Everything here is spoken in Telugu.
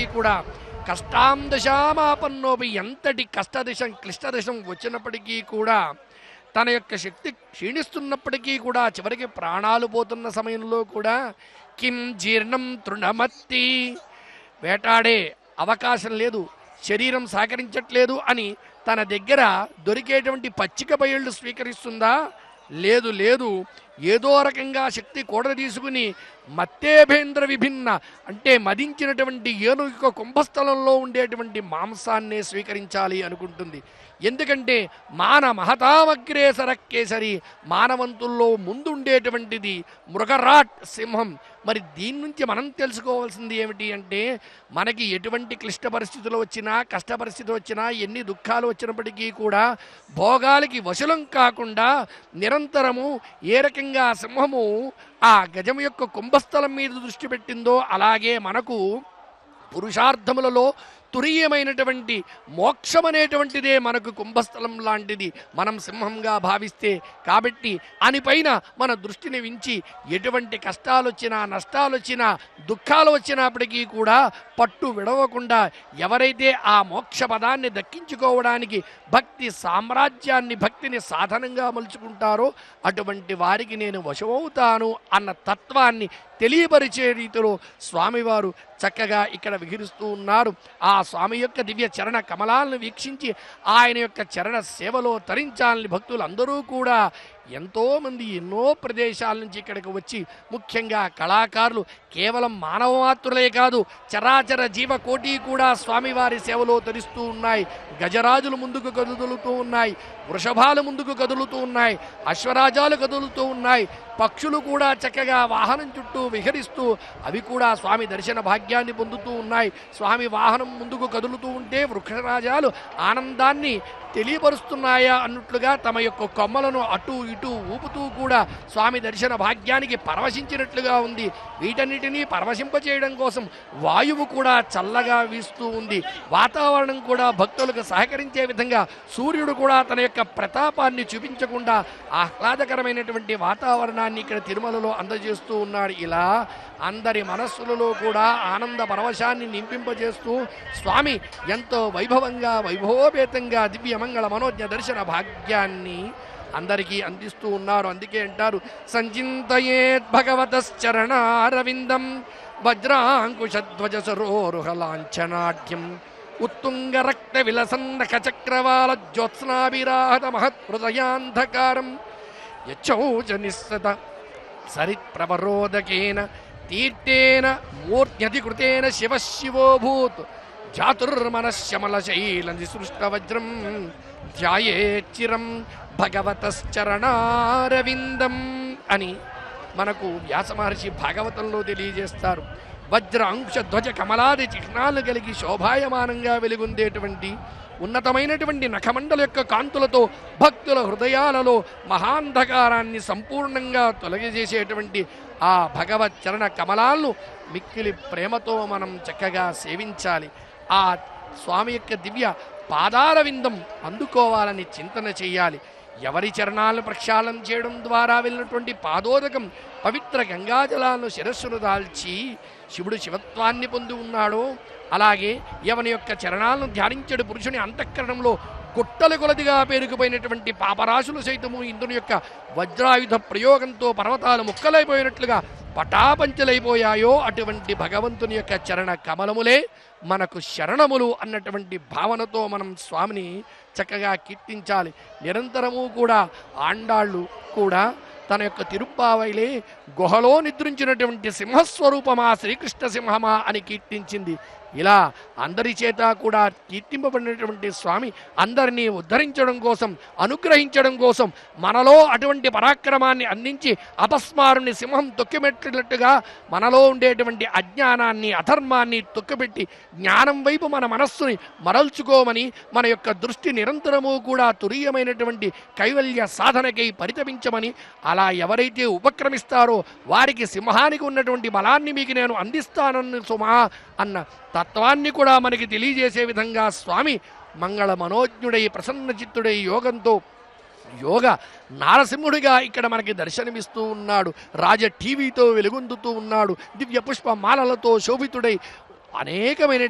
వచ్చినప్పటికీ కూడా కష్టాం దశామాపన్నోపి ఎంతటి కష్టదశం క్లిష్టదశం వచ్చినప్పటికీ కూడా తన యొక్క శక్తి క్షీణిస్తున్నప్పటికీ కూడా చివరికి ప్రాణాలు పోతున్న సమయంలో కూడా కిం జీర్ణం తృణమత్తి వేటాడే అవకాశం లేదు శరీరం సహకరించట్లేదు అని తన దగ్గర దొరికేటువంటి పచ్చిక బయళ్ళు స్వీకరిస్తుందా లేదు లేదు ఏదో రకంగా శక్తి కూడ తీసుకుని మత్తేభేంద్ర విభిన్న అంటే మదించినటువంటి ఏనుగు యొక్క కుంభస్థలంలో ఉండేటువంటి మాంసాన్నే స్వీకరించాలి అనుకుంటుంది ఎందుకంటే మాన మహతామగ్రేసర కేసరి మానవంతుల్లో ముందుండేటువంటిది మృగరాట్ సింహం మరి దీని నుంచి మనం తెలుసుకోవాల్సింది ఏమిటి అంటే మనకి ఎటువంటి క్లిష్ట పరిస్థితులు వచ్చినా కష్ట పరిస్థితులు వచ్చినా ఎన్ని దుఃఖాలు వచ్చినప్పటికీ కూడా భోగాలకి వశులం కాకుండా నిరంతరము ఏ రకంగా సింహము ఆ గజం యొక్క కుంభస్థలం మీద దృష్టి పెట్టిందో అలాగే మనకు పురుషార్థములలో తురీయమైనటువంటి మోక్షం అనేటువంటిదే మనకు కుంభస్థలం లాంటిది మనం సింహంగా భావిస్తే కాబట్టి అనిపైన మన దృష్టిని వించి ఎటువంటి కష్టాలు వచ్చినా నష్టాలు వచ్చినా దుఃఖాలు వచ్చినప్పటికీ కూడా పట్టు విడవకుండా ఎవరైతే ఆ మోక్ష పదాన్ని దక్కించుకోవడానికి భక్తి సామ్రాజ్యాన్ని భక్తిని సాధనంగా మలుచుకుంటారో అటువంటి వారికి నేను వశమవుతాను అన్న తత్వాన్ని తెలియపరిచే రీతిలో స్వామివారు చక్కగా ఇక్కడ విహరిస్తూ ఉన్నారు ఆ స్వామి యొక్క దివ్య చరణ కమలాలను వీక్షించి ఆయన యొక్క చరణ సేవలో తరించాలని భక్తులు అందరూ కూడా ఎంతోమంది ఎన్నో ప్రదేశాల నుంచి ఇక్కడికి వచ్చి ముఖ్యంగా కళాకారులు కేవలం మానవ మాత్రులే కాదు చరాచర జీవ కోటి కూడా స్వామివారి సేవలో తరిస్తూ ఉన్నాయి గజరాజులు ముందుకు కదులుతూ ఉన్నాయి వృషభాలు ముందుకు కదులుతూ ఉన్నాయి అశ్వరాజాలు కదులుతూ ఉన్నాయి పక్షులు కూడా చక్కగా వాహనం చుట్టూ విహరిస్తూ అవి కూడా స్వామి దర్శన భాగ్యాన్ని పొందుతూ ఉన్నాయి స్వామి వాహనం ముందుకు కదులుతూ ఉంటే వృక్షరాజాలు ఆనందాన్ని తెలియపరుస్తున్నాయా అన్నట్లుగా తమ యొక్క కొమ్మలను అటు ఇటు ఊపుతూ కూడా స్వామి దర్శన భాగ్యానికి పరవశించినట్లుగా ఉంది వీటన్నిటినీ పరవశింపచేయడం కోసం వాయువు కూడా చల్లగా వీస్తూ ఉంది వాతావరణం కూడా భక్తులకు సహకరించే విధంగా సూర్యుడు కూడా తన యొక్క ప్రతాపాన్ని చూపించకుండా ఆహ్లాదకరమైనటువంటి వాతావరణాన్ని ఇక్కడ తిరుమలలో అందజేస్తూ ఉన్నాడు ఇలా అందరి మనస్సులలో కూడా ఆనంద పరవశాన్ని నింపింపజేస్తూ స్వామి ఎంతో వైభవంగా వైభవోపేతంగా దివ్యమంగళ మనోజ్ఞ దర్శన భాగ్యాన్ని అందరికీ అందిస్తూ ఉన్నారు అందుకే అంటారు సంచింతయేత్ భగవతశ్చరణారవిందం వజ్రాంకుశధ్వజ సరోరుహలాంఛనాఢ్యం ఉత్తుంగ రక్త విలసన్నక చక్రవాల జ్యోత్స్నాభిరాహత మహత్హృదయాంధకారం యచ్చౌచ నిస్సత సరిత్ప్రవరోదకేన తీర్థేన మూర్త్యధికృతేన శివ శివోభూత్ జాతుర్మనశ్యమలశైల నిసృష్టవజ్రం ధ్యాయేచ్చిరం భగవతశ్చరణారవిందం అని మనకు వ్యాస మహర్షి భాగవతంలో తెలియజేస్తారు వజ్ర అంశ ధ్వజ కమలాది చిహ్నాలు కలిగి శోభాయమానంగా వెలుగొందేటువంటి ఉన్నతమైనటువంటి నఖమండల యొక్క కాంతులతో భక్తుల హృదయాలలో మహాంధకారాన్ని సంపూర్ణంగా తొలగిజేసేటువంటి ఆ భగవత్ చరణ కమలాలను మిక్కిలి ప్రేమతో మనం చక్కగా సేవించాలి ఆ స్వామి యొక్క దివ్య పాదాల విందం అందుకోవాలని చింతన చేయాలి ఎవరి చరణాలను ప్రక్షాళన చేయడం ద్వారా వెళ్ళినటువంటి పాదోదకం పవిత్ర గంగాజలాలను శిరస్సును దాల్చి శివుడు శివత్వాన్ని పొంది ఉన్నాడో అలాగే ఎవని యొక్క చరణాలను ధ్యానించడు పురుషుని అంతఃకరణంలో గుట్టల కొలదిగా పేరుకుపోయినటువంటి పాపరాశులు సైతము ఇంద్రుని యొక్క వజ్రాయుధ ప్రయోగంతో పర్వతాలు ముక్కలైపోయినట్లుగా పటాపంచలైపోయాయో అటువంటి భగవంతుని యొక్క చరణ కమలములే మనకు శరణములు అన్నటువంటి భావనతో మనం స్వామిని చక్కగా కీర్తించాలి నిరంతరము కూడా ఆండాళ్ళు కూడా తన యొక్క తిరుప్పావైలే గుహలో నిద్రించినటువంటి సింహస్వరూపమా శ్రీకృష్ణ సింహమా అని కీర్తించింది ఇలా అందరి చేత కూడా కీర్తింపబడినటువంటి స్వామి అందరినీ ఉద్ధరించడం కోసం అనుగ్రహించడం కోసం మనలో అటువంటి పరాక్రమాన్ని అందించి అపస్మారుని సింహం తొక్కిమెట్టినట్టుగా మనలో ఉండేటువంటి అజ్ఞానాన్ని అధర్మాన్ని తొక్కిపెట్టి జ్ఞానం వైపు మన మనస్సుని మరల్చుకోమని మన యొక్క దృష్టి నిరంతరము కూడా తురీయమైనటువంటి కైవల్య సాధనకై పరితపించమని అలా ఎవరైతే ఉపక్రమిస్తారో వారికి సింహానికి ఉన్నటువంటి బలాన్ని మీకు నేను అందిస్తానన్న సుమా అన్న తత్వాన్ని కూడా మనకి తెలియజేసే విధంగా స్వామి మంగళ మనోజ్ఞుడై ప్రసన్న చిత్తుడై యోగంతో యోగ నారసింహుడిగా ఇక్కడ మనకి దర్శనమిస్తూ ఉన్నాడు రాజ టీవీతో వెలుగొందుతూ ఉన్నాడు దివ్య పుష్ప మాలలతో శోభితుడై అనేకమైన